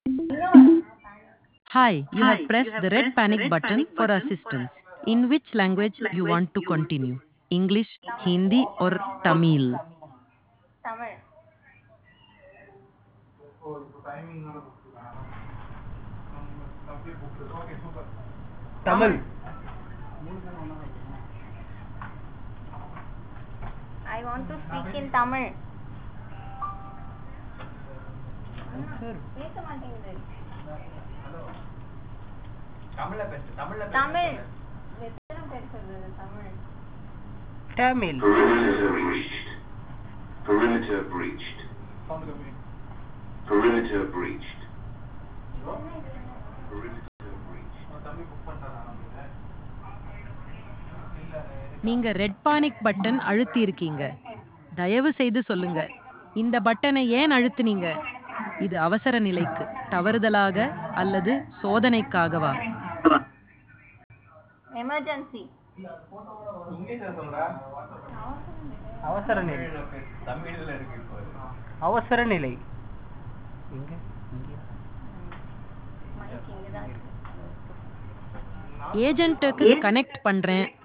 Hi, you have pressed the red panic button for assistance. In which language you want to continue? English, Hindi or Tamil? Tamil Tamil I want to speak in Tamil பேச மாட்டேங்குது தமிழ்ல பேசு தமிழ்ல தமிழ் எத்தனை பேர் சொல்றது Tamil Tamil Perimeter breached. Perimeter breached. Perimeter breached. Perimeter breached. நீங்க red panic button அழுத்தி இருக்கீங்க தயவு செய்து சொல்லுங்க இந்த பட்டனை ஏன் அழுத்துனீங்க இது அவசர நிலைக்கு தவறுதலாக அல்லது சோதனைக்காகவா எமர்ஜென்சி அவசர நிலை அவசர நிலை எங்க இங்க மைக் இங்கதான் இருக்கு ஏஜென்ட்டுக்கு கனெக்ட் பண்றேன்